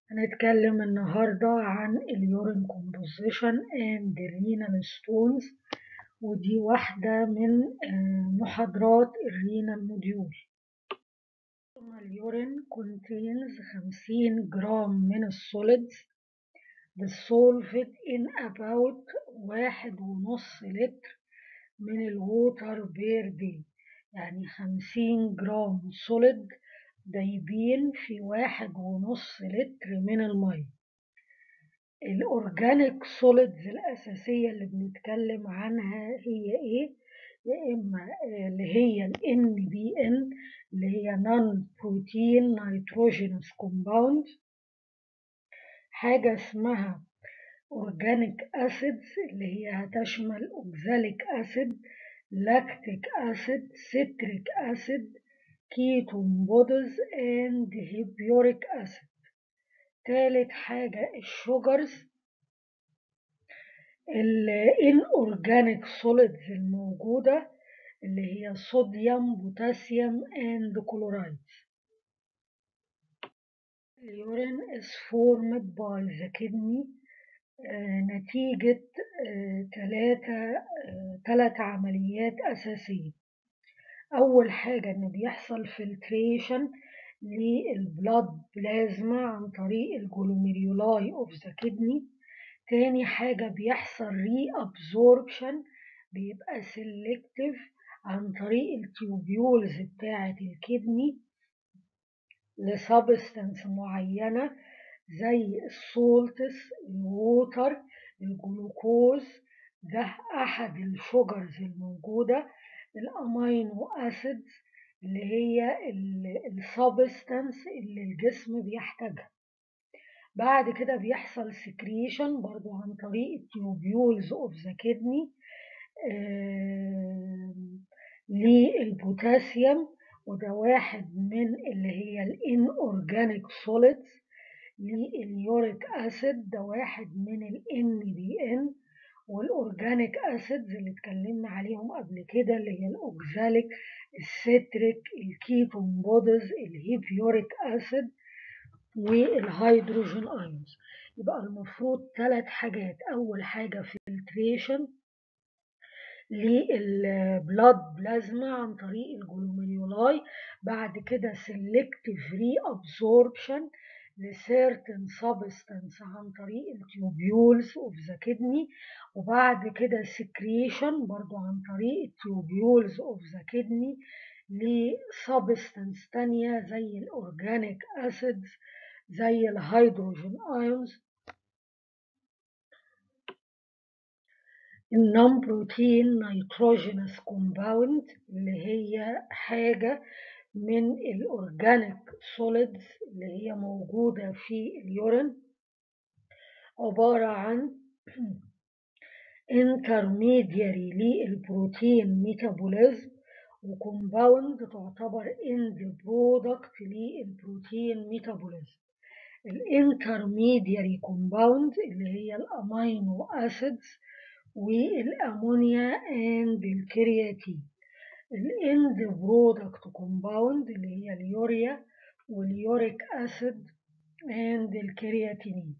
هنتكلم النهاردة عن اليورين composition and renal stones ودي واحدة من محاضرات الرينال موديول اليورين contains 50 جرام من السوليدز dissolved in about واحد ونص لتر من الووتر بير دي يعني 50 جرام سوليد دايبين في واحد ونص لتر من المية الأورجانيك سوليدز الأساسية اللي بنتكلم عنها هي إيه؟ يا إما اللي هي ال NBN اللي هي Non Protein Nitrogenous Compound حاجة اسمها Organic Acids اللي هي هتشمل Oxalic Acid Lactic Acid Citric Acid ketone bodies and hippuric acid تالت حاجة الشوجرز inorganic solids الموجودة اللي هي صوديوم بوتاسيوم and كلورايد اليورين is formed by the kidney نتيجة ثلاثة ثلاث عمليات أساسية أول حاجة إن بيحصل فلتريشن للبلاد بلازما عن طريق الجلوميريولاي أوف ذا كدني تاني حاجة بيحصل ري أبزوربشن بيبقى سيلكتيف عن طريق التيوبيولز بتاعة الكدني لسبستنس معينة زي السولتس الووتر الجلوكوز ده أحد الشوجرز الموجودة الامينو اسيدز اللي هي السبستانس اللي الجسم بيحتاجها بعد كده بيحصل سكريشن برضو عن طريق التيوبيولز اوف ذا كدني للبوتاسيوم وده واحد من اللي هي الان اورجانيك سوليدز لليوريك اسيد ده واحد من الان بي ان والاورجانيك اسيدز اللي اتكلمنا عليهم قبل كده اللي هي الاوكزاليك السيتريك الكيتون بودز الهيبيوريك اسيد والهيدروجين ايونز يبقى المفروض ثلاث حاجات اول حاجه فلتريشن للبلاد بلازما عن طريق الجلوميرولاي بعد كده سيلكتيف ري ابزوربشن لسيرتن سبستانس عن طريق التيوبيولز اوف ذا كدني وبعد كده سكريشن برضو عن طريق التيوبيولز اوف ذا كدني لسبستانس تانية زي الاورجانيك اسيدز زي الهيدروجين ايونز النون بروتين نيتروجينس كومباوند اللي هي حاجة من الأورجانيك سوليدز اللي هي موجودة في اليورين عبارة عن intermediary للبروتين ميتابوليزم وكومباوند تعتبر end product للبروتين ميتابوليزم الانترميدياري كومباوند اللي هي الامينو اسيدز والامونيا اند الكرياتين الاند برودكت كومباوند اللي هي اليوريا واليوريك اسيد اند الكرياتينين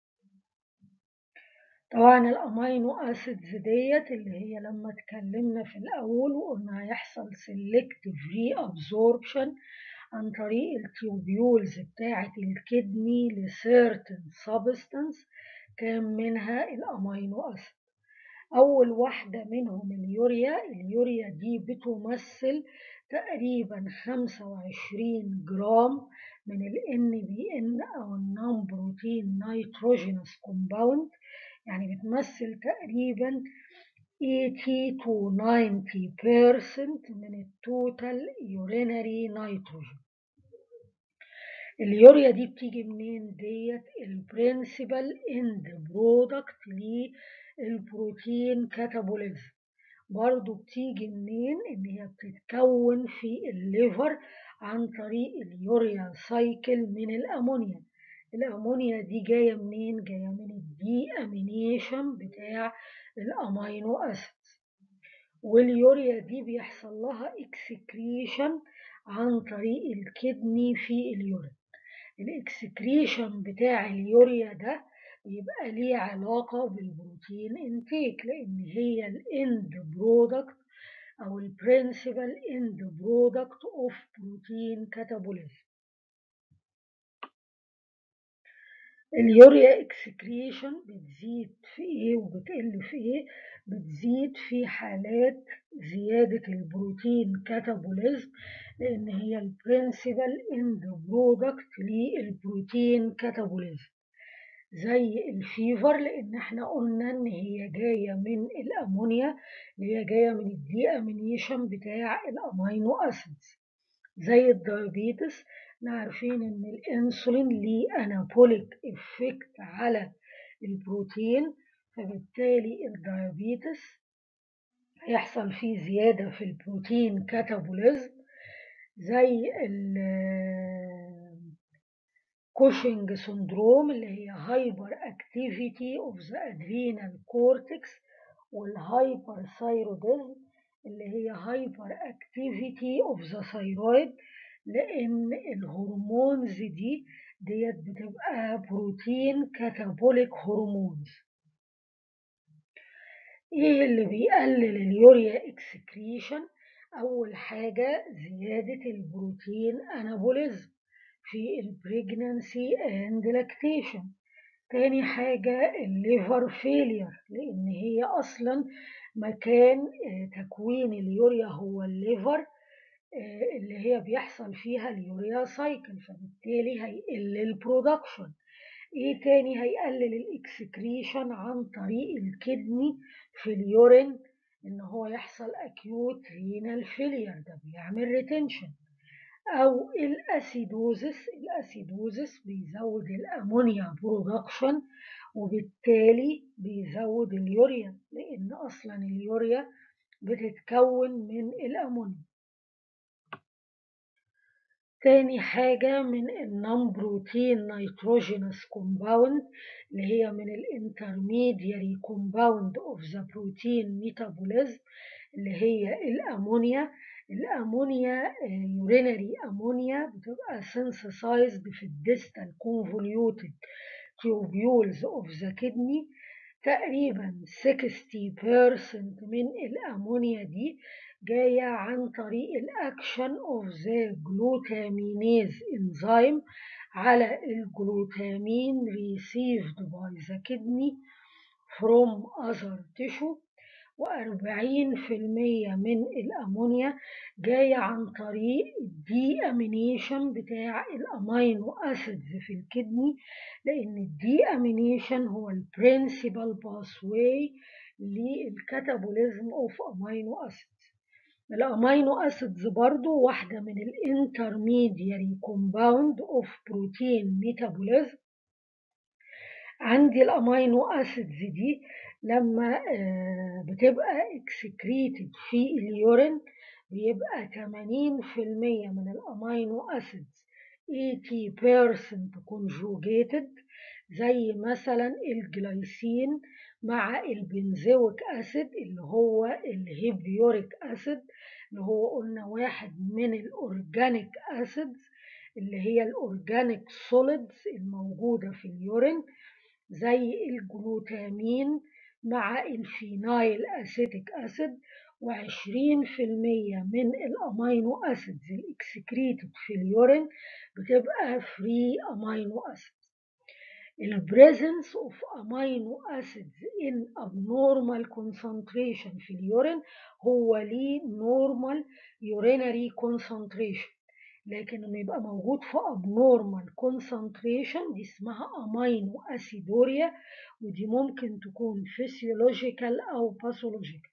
طبعا الامينو اسيدز ديت اللي هي لما اتكلمنا في الاول وقلنا هيحصل سيلكتيف ري ابزوربشن عن طريق التيوبيولز بتاعة الكدني لسيرتن سبستانس كان منها الامينو اسيد أول واحدة منهم اليوريا اليوريا دي بتمثل تقريبا 25 جرام من ال NBN أو النون بروتين نيتروجينوس كومباوند يعني بتمثل تقريبا 80 to 90% من التوتال يورينري نيتروجين اليوريا دي بتيجي منين ديت البرنسبل اند برودكت ليه البروتين كاتابوليزم برضو بتيجي منين ان هي بتتكون في الليفر عن طريق اليوريا سايكل من الامونيا الامونيا دي جايه منين جايه من الدي امينيشن بتاع الامينو اسيدز واليوريا دي بيحصل لها اكسكريشن عن طريق الكدني في اليورين الاكسكريشن بتاع اليوريا ده بيبقى ليه علاقة بالبروتين انتيك لأن هي الاند برودكت أو البرنسبل اند برودكت اوف بروتين كاتابوليزم اليوريا اكسكريشن بتزيد في ايه وبتقل في ايه بتزيد في حالات زيادة البروتين كاتابوليزم لأن هي البرنسبل اند برودكت للبروتين كاتابوليزم زي الفيفر لأن احنا قلنا إن هي جاية من الأمونيا اللي هي جاية من الدي أمينيشن بتاع الأمينو أسيدز زي الدايابيتس احنا عارفين إن الأنسولين ليه أنابوليك إفكت على البروتين فبالتالي الدايابيتس هيحصل فيه زيادة في البروتين كاتابوليزم زي كوشنج سندروم اللي هي هايبر اكتيفيتي اوف ذا ادرينال كورتكس والهايبر ثايروديزم اللي هي هايبر اكتيفيتي اوف ذا ثايرويد لان الهرمونز دي ديت بتبقى بروتين كاتابوليك هرمونز ايه اللي بيقلل اليوريا اكسكريشن اول حاجه زياده البروتين انابوليزم في البريجنانسي اند لاكتيشن تاني حاجة الليفر فيلير لأن هي أصلا مكان تكوين اليوريا هو الليفر اللي هي بيحصل فيها اليوريا سايكل فبالتالي هيقل البرودكشن ايه تاني هيقلل الاكسكريشن عن طريق الكدني في اليورين ان هو يحصل اكيوت رينال فيلير ده بيعمل ريتنشن أو الأسيدوزس الأسيدوزس بيزود الأمونيا برودكشن وبالتالي بيزود اليوريا لأن أصلا اليوريا بتتكون من الأمونيا تاني حاجة من النون بروتين نيتروجينوس كومباوند اللي هي من الانترميدياري كومباوند اوف ذا بروتين ميتابوليزم اللي هي الأمونيا الأمونيا يورينري أمونيا بتبقى synthesized في الديستال convoluted tubules of the kidney تقريبا 60% من الأمونيا دي جاية عن طريق الأكشن of the glutamинase enzyme على الجلوتامين received by the kidney from other tissue وأربعين في المية من الأمونيا جاية عن طريق الدي أمينيشن بتاع الأمينو أسيدز في الكدني لأن الدي أمينيشن هو البرنسبل باثواي للكاتابوليزم أوف أمينو أسيدز الأمينو أسيدز برضو واحدة من الانترميدياري كومباوند أوف بروتين ميتابوليزم عندي الأمينو أسيدز دي لما بتبقى اكسكريتد في اليورين بيبقى 80% من الأمينو أسيدز 80% conjugated زي مثلا الجلايسين مع البنزويك أسيد اللي هو الهيبيوريك أسيد اللي هو قلنا واحد من الأورجانيك أسيدز اللي هي الأورجانيك سوليدز الموجودة في اليورين زي الجلوتامين مع الفينايل أسيتيك أسيد وعشرين في المية من الأمينو أسيدز الإكسكريتد في اليورين بتبقى فري أمينو أسيدز البريزنس of amino acids in abnormal concentration في اليورين هو ليه normal urinary concentration لكن لما يبقى موجود في abnormal concentration دي اسمها امينو اسيدوريا ودي ممكن تكون physiological او pathological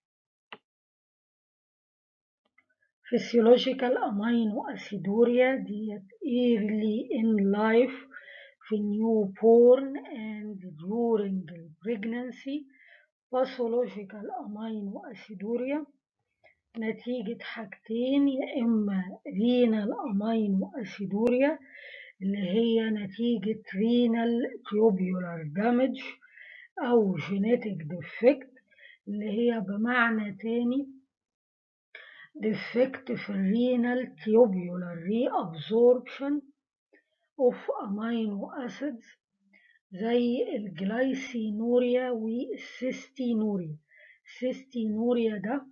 physiological امينو اسيدوريا ديت early in life في newborn and during pregnancy pathological امينو اسيدوريا نتيجة حاجتين يا إما رينال أمينو أسيدوريا اللي هي نتيجة رينال تيوبيولار دامج أو جينيتك ديفكت اللي هي بمعنى تاني ديفكت في الرينال تيوبيولار ري أبزوربشن of amino acids زي الجلايسينوريا والسيستينوريا السيستينوريا ده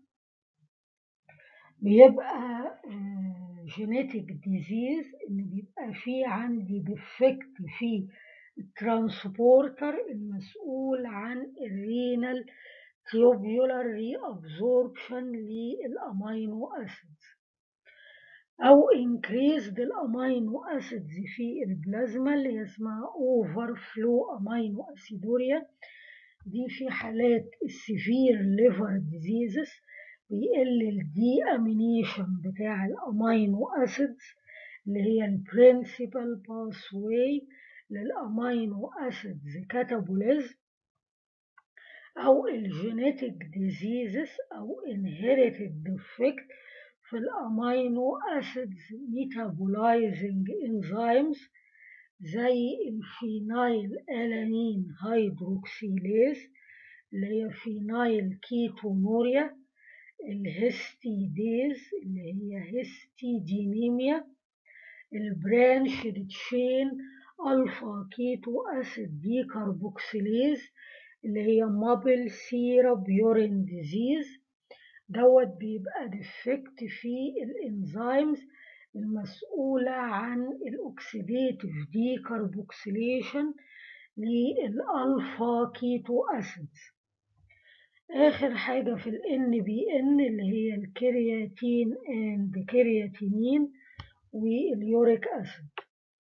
بيبقى جينيتك ديزيز ان بيبقى فيه عندي ديفكت في الترانسبورتر المسؤول عن الرينال tubular reabsorption للأمينو أسيدز أو increased الأمينو أسيدز في البلازما اللي هي اسمها overflow أمينو أسيدوريا دي في حالات السيفير ليفر ديزيزز بيقل الدي امينيشن بتاع الامينو اسيدز اللي هي البرنسبل باثواي للامينو اسيدز كاتابوليزم او الجينيتك ديزيزز او inherited defect في الامينو اسيدز ميتابولايزنج انزيمز زي الفينايل الانين هيدروكسيليز اللي هي فينايل كيتونوريا الهستيديز اللي هي هستيدينيميا البرانشد تشين الفا كيتو اسيد دي كاربوكسيليز اللي هي مابل سيرب يورين ديزيز دوت بيبقى ديفكت في الانزيمز المسؤولة عن الأكسيديتيف دي كاربوكسيليشن للألفا كيتو أسيدز آخر حاجة في ال NBN اللي هي الكرياتين and كرياتينين واليوريك أسيد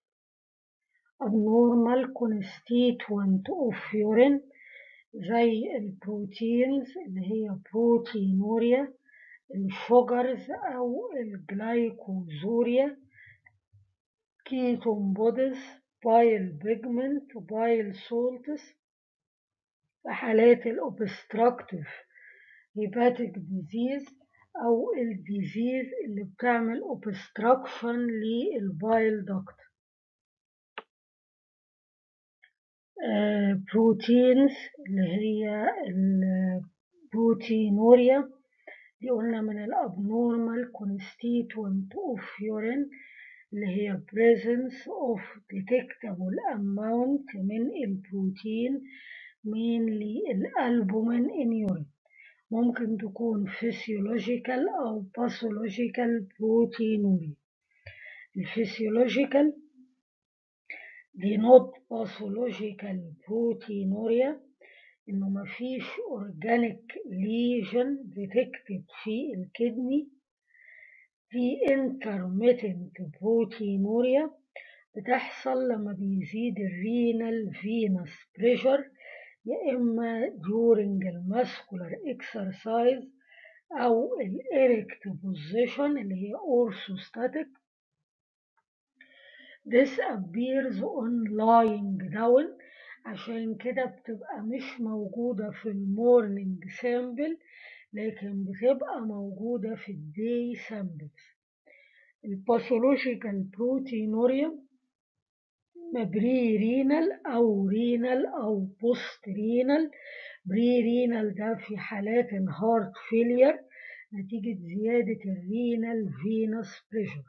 abnormal constituent of urine زي البروتينز اللي هي بروتينوريا الشوجرز أو الجلايكوزوريا كيتون بودز بايل بيجمنت بايل سولتس في حالات الأوبستراكتيف هيباتيك ديزيز أو الديزيز اللي بتعمل اوبستراكشن للبايل داكت بروتينز اللي هي البروتينوريا دي قلنا من الابنورمال constituent of urine اللي هي presence of detectable amount من البروتين mainly الألبومين in urine ممكن تكون physiological أو pathological proteinuria الفسيولوجيكال دي not pathological proteinuria إنه مفيش organic lesion detected في الكدني دي intermittent proteinuria بتحصل لما بيزيد الرينال فينس بريشر يا إما during الماسكولار exercise أو الإريكت بوزيشن اللي هي orthostatic This appears on lying down عشان كده بتبقى مش موجودة في المورنينج سامبل لكن بتبقى موجودة في الداي سامبلز الباثولوجيكال بروتينوريا بري رينال أو رينال أو بوست رينال بري رينال ده في حالات الهارت فيلير نتيجة زيادة الرينال فينس بريشر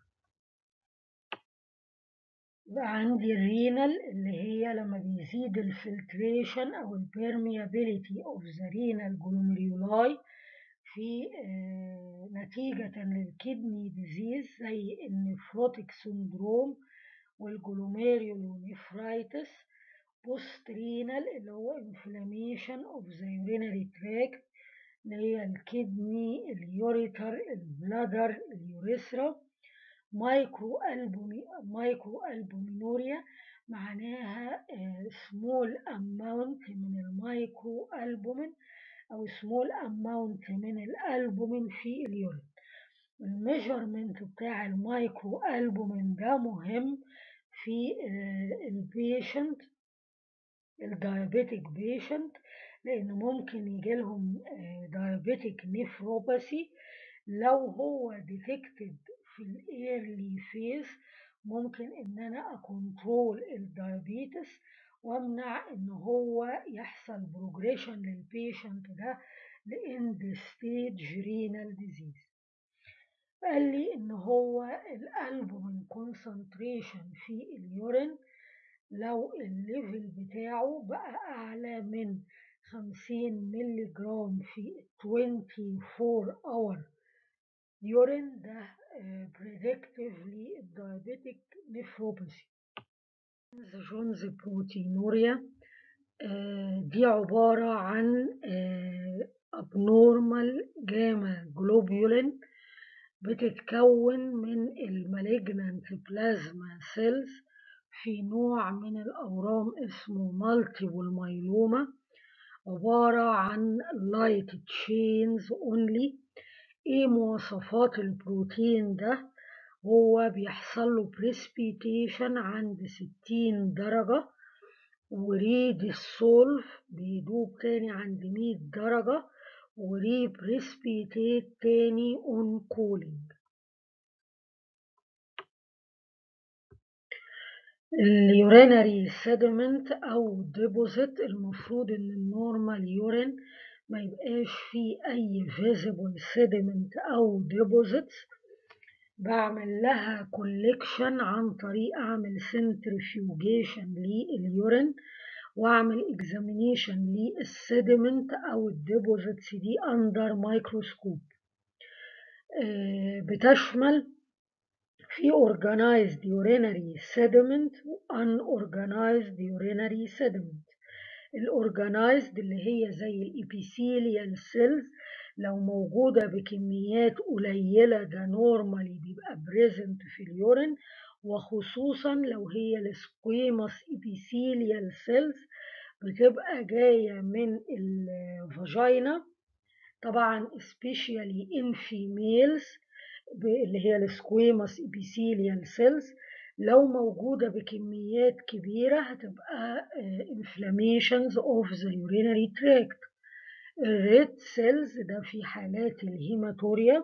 يبقى عندي الرينال اللي هي لما بيزيد الفلتريشن او البيرميابيليتي اوف ذا رينال جلوميرولاي في آه نتيجة للكدني ديزيز زي النفروتيك سندروم والجلوميريولونيفرايتس بوست رينال اللي هو انفلاميشن اوف ذا يورينري تراكت اللي هي الكدني اليوريتر البلادر اليوريثرا مايكرو ألبومي مايكرو ألبومينوريا معناها سمول أماونت من المايكرو ألبومين أو سمول أماونت من الألبومين في اليورين الميجرمنت بتاع المايكرو ألبومين ده مهم في البيشنت الدايابيتك بيشنت لأن ممكن يجيلهم دايابيتك نيفروباثي لو هو ديتكتد في الايرلي فيز ممكن ان انا اكونترول الدايابيتس وامنع ان هو يحصل بروجريشن للبيشنت ده لاند ستيج رينال ديزيز قال لي إن هو الألبومين كونسنتريشن في اليورين لو الليفل بتاعه بقى أعلى من 50 مللي جرام في 24 اور يورين ده بريدكتيف للدايابيتيك نيفروباثي جونز بروتينوريا دي عبارة عن abnormal جاما جلوبيولين بتتكون من المالجنانت بلازما سيلز في نوع من الأورام اسمه مالتيبل مايلوما عبارة عن لايت تشينز اونلي ايه مواصفات البروتين ده هو بيحصل له بريسبيتيشن عند ستين درجة وريد السولف بيدوب تاني عند مية درجة وري بريسبيتيت تاني اون كولينج اليورينري سيدمنت او ديبوزيت المفروض ان النورمال يورين ما يبقاش فيه اي فيزيبل سيدمنت او ديبوزيتس بعمل لها كوليكشن عن طريق اعمل سنترفيوجيشن لليورين واعمل اكزامينيشن للسيدمنت او الديبوزيتس دي اندر مايكروسكوب بتشمل في organized urinary sediment و unorganized urinary sediment الأورجنايزد اللي هي زي الإبيثيليال سيلز لو موجودة بكميات قليلة ده نورمالي بيبقى بريزنت في اليورين وخصوصا لو هي السكويموس إبيثيليال سيلز بتبقى جاية من الفاجينا طبعا especially in females اللي هي السكويموس إبيثيليال سيلز لو موجودة بكميات كبيرة هتبقى inflammations of the urinary tract الريد سيلز ده في حالات الهيماتوريا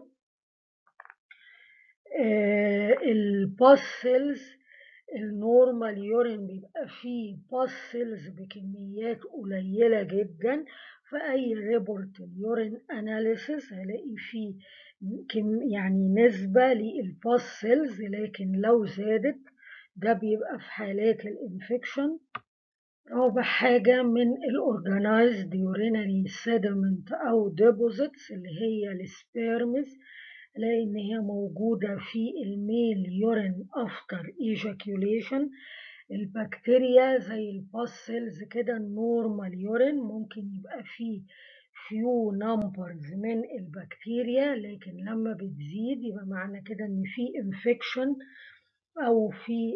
الباس سيلز النورمال يورين بيبقى فيه باس سيلز بكميات قليلة جدا فأي ريبورت اليورين أناليسيس هلاقي فيه كم يعني نسبة للباس سيلز لكن لو زادت ده بيبقى في حالات الانفكشن رابع حاجة من الأورجنايزد يورينري سيدمنت أو ديبوزيتس اللي هي السبيرمز لأن هي موجودة في الميل يورين أفتر ايجاكيوليشن البكتيريا زي الباس سيلز كده النورمال يورين ممكن يبقى فيه فيو نمبرز من البكتيريا لكن لما بتزيد يبقى معنى كده ان في انفكشن او في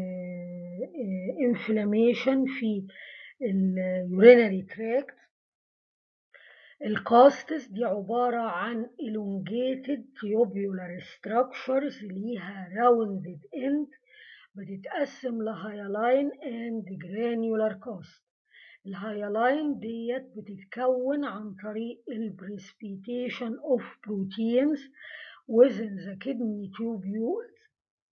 انفلاميشن في اليورينري تراكت الكاستس دي عبارة عن elongated tubular structures ليها rounded end بتتقسم لهايلاين and granular cast الهايلاين ديت بتتكون عن طريق البريسبيتيشن اوف بروتينز within the kidney tubules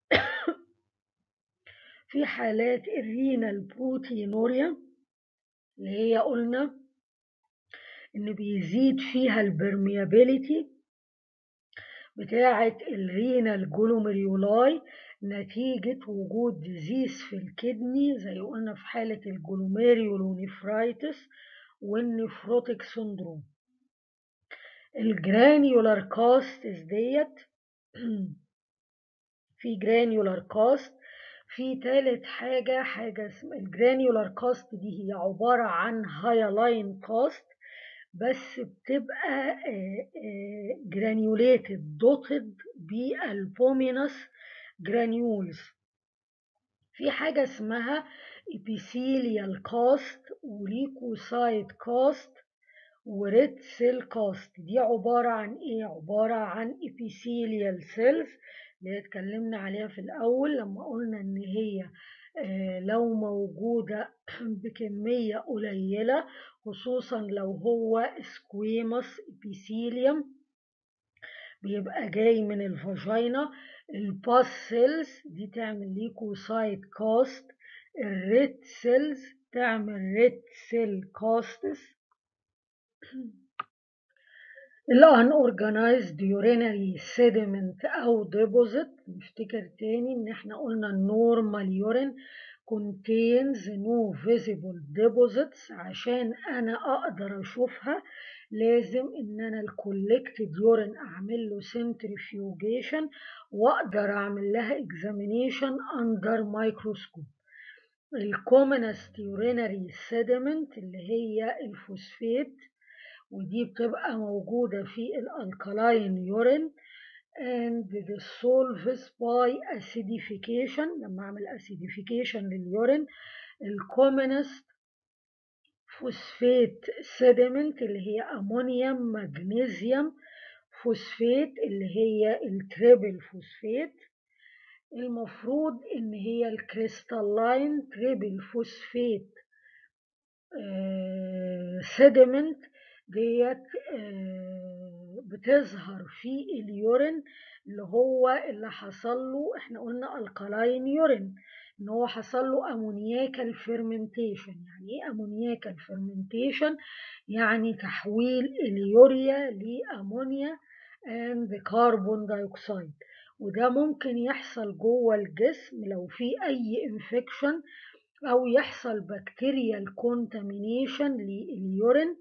في حالات الرينال بروتينوريا اللي هي قلنا ان بيزيد فيها البرميابيليتي بتاعة الرينال جلوميريولاي نتيجة وجود ديزيز في الكدني زي قلنا في حالة الجلوميريولونيفرايتس والنفروتيك سندروم الجرانيولار كاست ديت في جرانيولار كاست في تالت حاجة حاجة اسمها الجرانيولار كاست دي هي عبارة عن هايلاين كاست بس بتبقى جرانيوليتد دوتد بالبومينس جرانيولز في حاجة اسمها epithelial كاست وليكوسايت كاست وريد سيل كاست دي عبارة عن ايه عبارة عن epithelial cells اللي اتكلمنا عليها في الأول لما قلنا إن هي لو موجودة بكمية قليلة خصوصا لو هو سكويموس ابيثيليوم بيبقى جاي من الفاجينا الباس سيلز دي تعمل ليكوسايت كاست الريد سيلز تعمل ريد سيل كاستس ال unorganized urinary sediment أو deposit نفتكر تاني إن إحنا قلنا normal urine contains no visible deposits عشان أنا أقدر أشوفها لازم إن أنا ال collected urine أعمل له centrifugation وأقدر أعمل لها examination under microscope ال commonest urinary sediment اللي هي الفوسفات ودي بتبقى موجودة في الالكالاين يورين and dissolves by acidification لما اعمل acidification لليورين الكومنست فوسفات sediment اللي هي امونيوم مغنيسيوم فوسفات اللي هي التريبل فوسفات المفروض ان هي الكريستالين تريبل فوسفات sediment ديت بتظهر في اليورين اللي هو اللي حصل له احنا قلنا الكالاين يورين ان هو حصل له امونياكال فيرمنتيشن يعني ايه امونياكال فيرمنتيشن يعني تحويل اليوريا لامونيا اند كربون دايوكسيد وده ممكن يحصل جوه الجسم لو في اي انفكشن او يحصل بكتيريال كونتامينيشن لليورين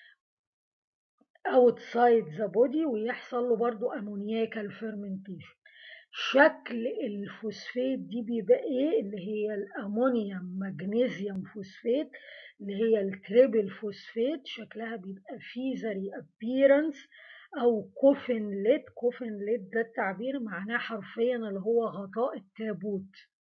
outside the body ويحصل له برضو امونياكال فيرمنتيشن شكل الفوسفات دي بيبقى ايه اللي هي الامونيوم مغنيسيوم فوسفات اللي هي التريبل فوسفات شكلها بيبقى فيزري appearance او كوفن ليد كوفن ليد ده التعبير معناه حرفيا اللي هو غطاء التابوت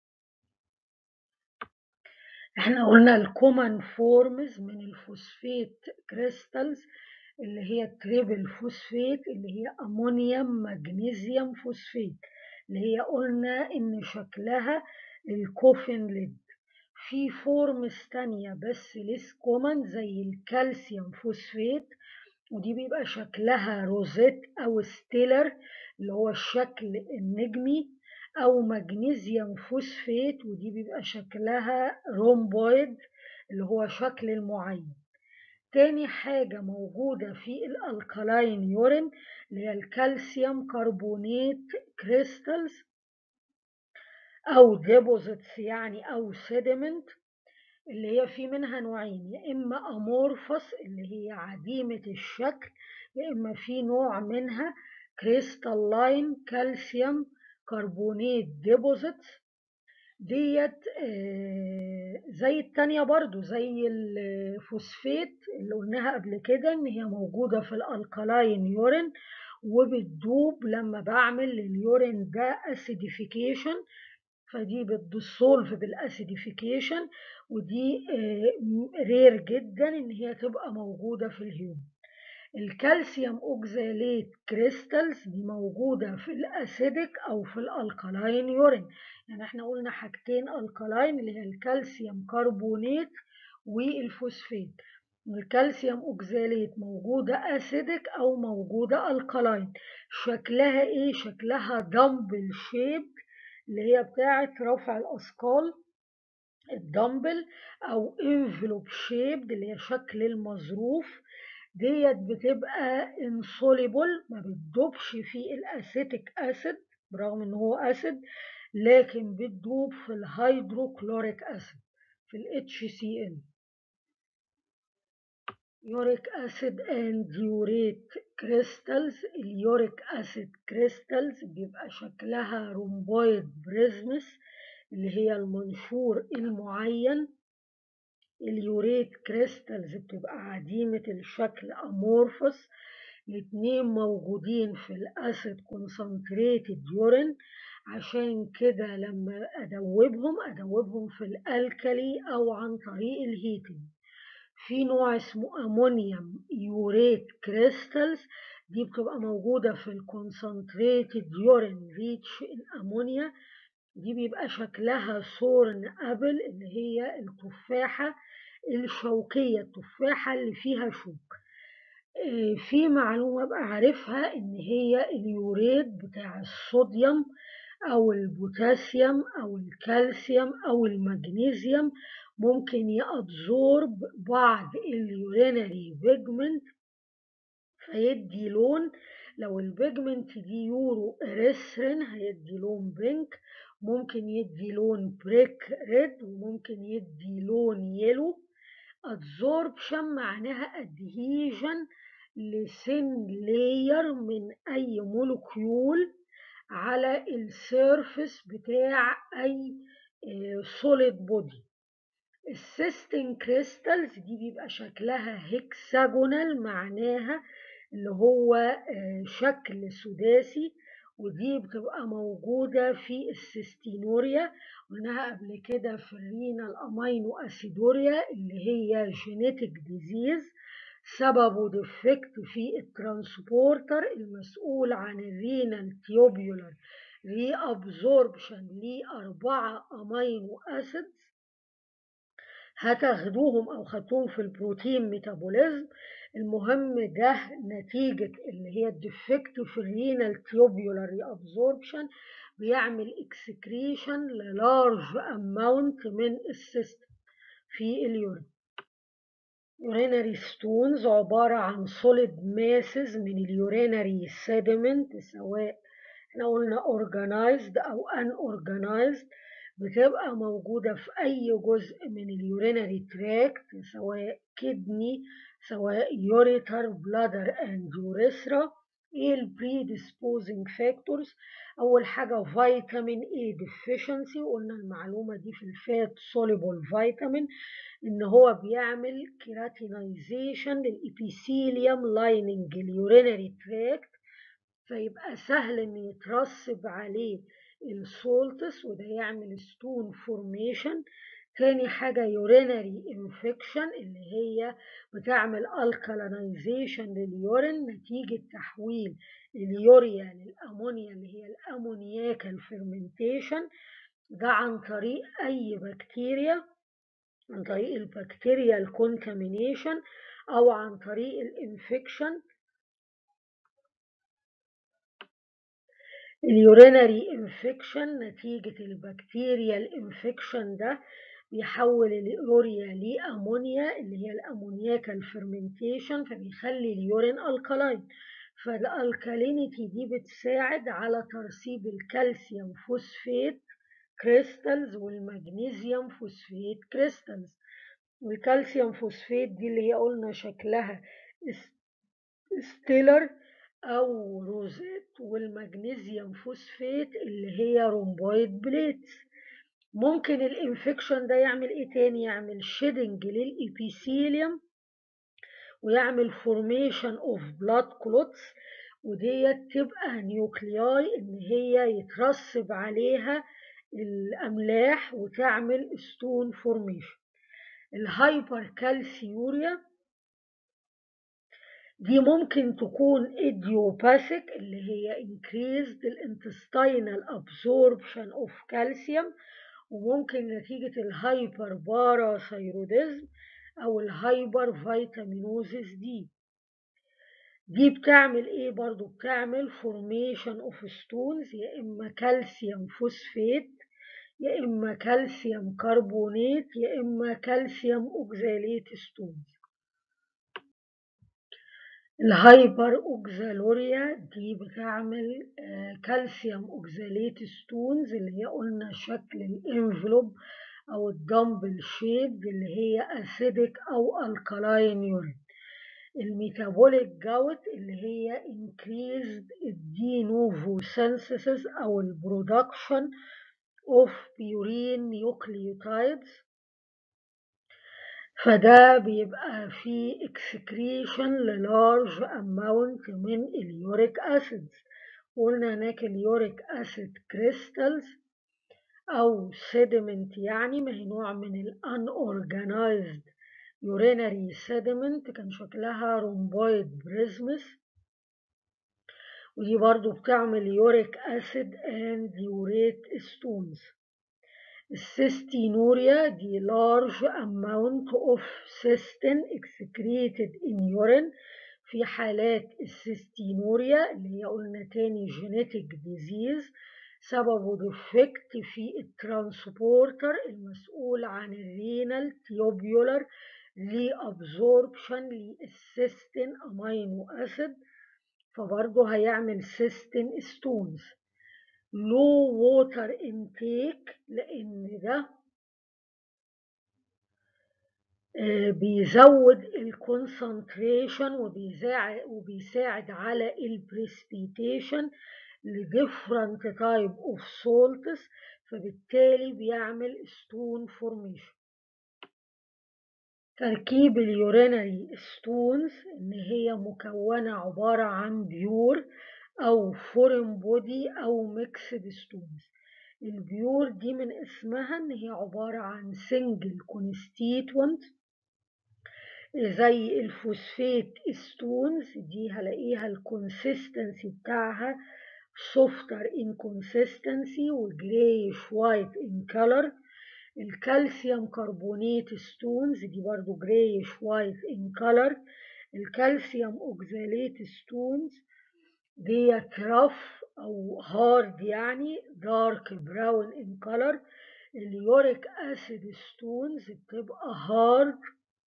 احنا قلنا الكومن فورمز من الفوسفات كريستالز اللي هي تريبل فوسفات اللي هي امونيوم مغنيسيوم فوسفات اللي هي قلنا ان شكلها الكوفن ليد في فورمز تانية بس ليس كومن زي الكالسيوم فوسفات ودي بيبقى شكلها روزيت او ستيلر اللي هو الشكل النجمي او مغنيسيوم فوسفات ودي بيبقى شكلها رومبويد اللي هو شكل المعين تاني حاجة موجودة في الالكالاين يورين اللي هي الكالسيوم كربونات كريستالز او ديبوزيتس يعني او سيدمنت اللي هي في منها نوعين يا اما امورفس اللي هي عديمة الشكل يا اما في نوع منها كريستالين كالسيوم كربونات ديبوزيتس ديت زي التانية برضو زي الفوسفات اللي قلناها قبل كده ان هي موجودة في الالكالاين يورين وبتدوب لما بعمل لليورين ده اسيديفيكيشن فدي بتدسولف بالاسيديفيكيشن ودي رير جدا ان هي تبقى موجودة في الهيومن الكالسيوم اوكزاليت كريستالز دي موجودة في الاسيدك او في الالكالاين يورين يعني احنا قلنا حاجتين الكالاين اللي هي الكالسيوم كربونات والفوسفات الكالسيوم اوكزاليت موجودة اسيدك او موجودة الكالاين شكلها ايه شكلها دمبل شيب اللي هي بتاعة رفع الاثقال الدمبل او انفلوب شيب اللي هي شكل المظروف ديت بتبقى insoluble ما بتدوبش في الاسيتيك اسيد برغم ان هو اسيد لكن بتدوب في الهيدروكلوريك اسيد في ال HCl يوريك اسيد اند يوريت كريستالز اليوريك اسيد كريستالز بيبقى شكلها رومبويد بريزمس اللي هي المنشور المعين اليوريت كريستالز بتبقى عديمة الشكل امورفس الاتنين موجودين في الاسيد كونسنتريتد يورين عشان كده لما ادوبهم ادوبهم في الالكلي او عن طريق الهيتنج في نوع اسمه امونيوم يوريت كريستالز دي بتبقى موجودة في الكونسنتريتد يورين ريتش الامونيا دي بيبقى شكلها سورن ابل اللي هي التفاحة الشوكية التفاحة اللي فيها شوك في معلومة بقى عارفها ان هي اليوريت بتاع الصوديوم او البوتاسيوم او الكالسيوم او المغنيسيوم ممكن يأبزورب بعض اليورينري بيجمنت فيدي لون لو البيجمنت دي يورو إريثرين هيدي لون بينك ممكن يدي لون بريك ريد وممكن يدي لون يلو absorption معناها adhesion لسن لاير من أي مولكيول على السيرفس بتاع أي سوليد بودي السيستين كريستالز دي بيبقى شكلها هيكساجونال معناها اللي هو شكل سداسي ودي بتبقى موجودة في السيستينوريا قلناها قبل كده في الرينال أمينو أسيدوريا اللي هي جينيتك ديزيز سببه ديفكت في الترانسبورتر المسؤول عن الرينال تيوبيولار ري ابزوربشن لأربعة أمينو أسيدز هتاخدوهم أو خدتوهم في البروتين ميتابوليزم المهم ده نتيجة اللي هي الديفكت في الرينال تيوبيولار ري ابزوربشن بيعمل اكسكريشن للارج اماونت من السيستم في اليورين urinary stones عبارة عن solid masses من اليورينري sediment سواء احنا قلنا organized أو unorganized بتبقى موجودة في أي جزء من اليورينري تراكت سواء كدني سواء يوريتر بلادر اند يوريثرا ايه البريدisposing فاكتورز أول حاجة فيتامين A deficiency قلنا المعلومة دي في الفات soluble فيتامين ان هو بيعمل كيراتينايزيشن للإبيثيليوم لايننج اليورينري تراكت فيبقى سهل ان يترسب عليه السولتس وده يعمل ستون فورميشن تاني حاجة يورينري انفكشن اللي هي بتعمل الكالينايزيشن لليورين نتيجة تحويل اليوريا للأمونيا اللي هي الأمونياكال فيرمنتيشن ده عن طريق أي بكتيريا عن طريق البكتيريا الكونتامينيشن أو عن طريق الانفكشن اليورينري انفكشن نتيجة البكتيريا الانفكشن ده بيحول اليوريا لأمونيا اللي هي الأمونياكال فيرمنتيشن فبيخلي اليورين الكالاين فالالكالينيتي دي بتساعد على ترسيب الكالسيوم فوسفات كريستالز والمغنيسيوم فوسفات كريستالز والكالسيوم فوسفات دي اللي هي قلنا شكلها ستيلر أو روزيت والمغنيسيوم فوسفات اللي هي رومبويد بليتس ممكن الانفكشن ده يعمل ايه تاني يعمل شيدنج للإبيثيليوم ويعمل فورميشن اوف بلاد كلوتس وديت تبقى نيوكلياي ان هي يترسب عليها الاملاح وتعمل ستون فورميشن الهايبر كالسيوريا دي ممكن تكون idiopathic اللي هي increased الانتستينال absorption of calcium وممكن نتيجة الهايبر باراثايروديزم أو الهايبر فيتامينوزيس دي دي بتعمل ايه برضو بتعمل formation of stones يا إما كالسيوم فوسفات يا إما كالسيوم كربونات يا إما كالسيوم أوكزاليت ستونز الهايبر اوكزالوريا دي بتعمل كالسيوم اوكزاليت ستونز اللي هي قلنا شكل الانفلوب او الدمبل شيب اللي هي اسيدك او الكالاين يورين الميتابوليك جاوت اللي هي increased الدينوفو synthesis او البرودكشن of purine nucleotides فده بيبقى فيه excretion للارج amount من اليوريك acids قلنا هناك اليوريك acid crystals أو sediment يعني ما هي نوع من ال unorganized urinary sediment كان شكلها rhomboid prisms ودي برضو بتعمل يوريك acid and urate stones السيستينوريا دي large amount of cystin excreted in urine في حالات السيستينوريا اللي هي قلنا تاني genetic disease سببه defect في الترانسبورتر المسؤول عن الرينال تيوبيولار لابزوربشن للسيستين امينو اسيد فبرضه هيعمل سيستين ستونز لو ووتر انتيك لان ده بيزود الكونسنتريشن وبيساعد على البريسبيتيشن لديفرنت تايب اوف سولتس فبالتالي بيعمل ستون فورميشن تركيب اليورينري ستونز ان هي مكونة عبارة عن بيور او فورين بودي او ميكسد ستونز البيور دي من اسمها ان هي عبارة عن سنجل كونستيتوينت زي الفوسفات ستونز دي هلاقيها الكونسيستنسي بتاعها softer in consistency وجريش وايت in color الكالسيوم كربونات ستونز دي برضو جريش وايت in color الكالسيوم اوكزالات ستونز ديت رف او هارد يعني دارك براون in color اليوريك اسيد ستونز بتبقى هارد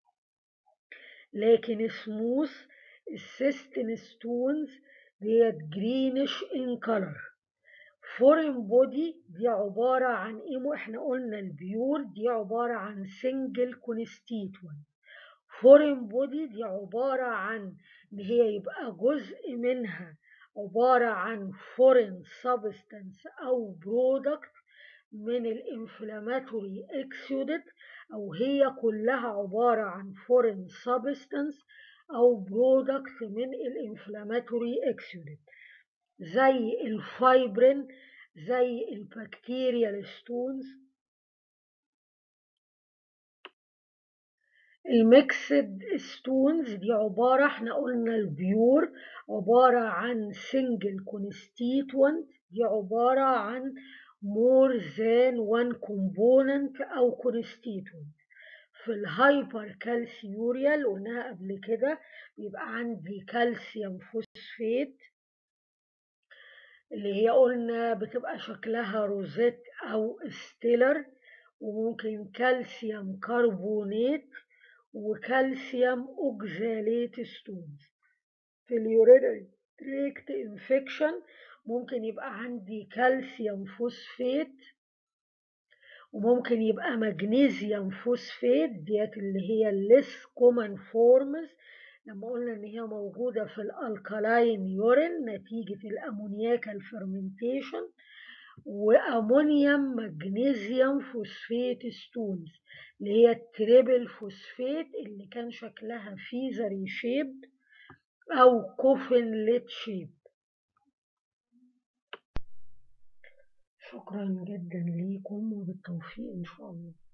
لكن سموث السيستين ستونز ديت جرينش ان كلر فورين بودي دي عبارة عن ايه احنا قلنا البيور دي عبارة عن سنجل كونستيتوينت فورين بودي دي عبارة عن ان هي يبقى جزء منها عبارة عن فورين سبستانس او برودكت من الانفلاماتوري اكسيودت او هي كلها عبارة عن فورين سبستانس او برودكت من الانفلاماتوري اكسيودت زي الفايبرين زي البكتيريال ستونز الميكسد ستونز دي عبارة احنا قلنا البيور عبارة عن سنجل كونستيتوينت دي عبارة عن more than one component أو constituent في الهايبر كالسيوريا اللي قلناها قبل كده بيبقى عندي كالسيوم فوسفات اللي هي قلنا بتبقى شكلها روزيت أو ستيلر وممكن كالسيوم كربونات وكالسيوم اوكزالات ستونز في اليورينري تريكت انفكشن ممكن يبقى عندي كالسيوم فوسفات وممكن يبقى مغنيسيوم فوسفات ديت اللي هي الليس كومن فورمز لما قلنا ان هي موجودة في الالكالاين يورين نتيجة الامونياكال فيرمنتيشن وامونيوم مغنيسيوم فوسفات ستونز اللي هي التريبل فوسفات اللي كان شكلها فيزري شيب او كوفن ليت شيب شكرا جدا ليكم وبالتوفيق ان شاء الله